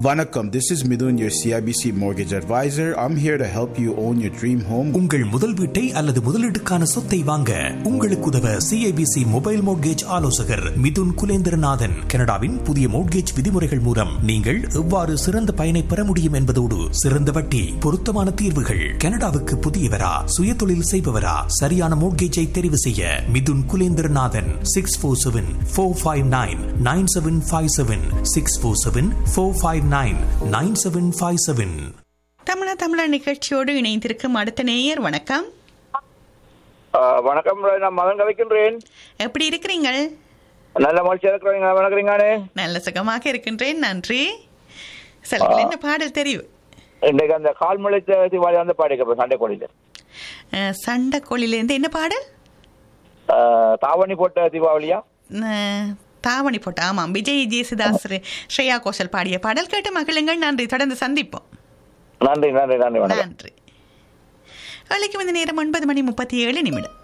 Vanakkam, this is Midun, your CIBC mortgage advisor. I'm here to help you own your dream home. உங்கள் முதல் வீட்டை அல்லது முதலீட்டுக்கான சொத்தை வாங்க உங்களுக்கு உதவ சிஐபிசி மொபைல் மோட்கேஜ் ஆலோசகர் மிதுன் குலேந்திரநாதன் கனடாவின் புதிய மோட்கேஜ் விதிமுறைகள் மூலம் நீங்கள் எவ்வாறு சிறந்த பயனை பெற முடியும் என்பதோடு சிறந்த வட்டி பொருத்தமான தீர்வுகள் கனடாவுக்கு புதியவரா சுய தொழில் செய்பவரா சரியான மோட்கேஜை தெரிவு செய்ய Mithun Kulendranathan six four seven four five nine nine seven five seven six four seven four five nine nine seven five seven தமிழா தமிழா நிகழ்ச்சியோடு இணைந்திருக்கும் அடுத்த நேயர் வணக்கம் ஆ, வணக்கம் நான் மகன் கலைக்கின்றேன் எப்படி இருக்கிறீங்கள் நல்ல மகிழ்ச்சியா இருக்கிறீங்க வணக்கறீங்கானே நல்ல சுகமாக இருக்கின்றேன் நன்றி சொல்லுங்கள் என்ன பாடல் தெரியும் இன்றைக்கு அந்த கால் முளைத்த திவாலி வந்து பாடிக்க சண்டை கோடியில் அஹ், சண்டைக்கோழிலேருந்து என்ன பாடல் தாவணி போட்ட தீபாவளியா அஹ், தாவணி போட்ட ஆமாம் விஜய் ஜேசுதாஸ் ஸ்ரேயா கோஷல் பாடிய பாடல் கேட்டு மகிழுங்கள் நன்றி தொடர்ந்து சந்திப்போம் நன்றி நன்றி நன்றி வணக்கம் நன்றி வேலைக்கு வந்த நேரம் ஒன்பது மணி முப்பத்தி ஏழு நிமிடம்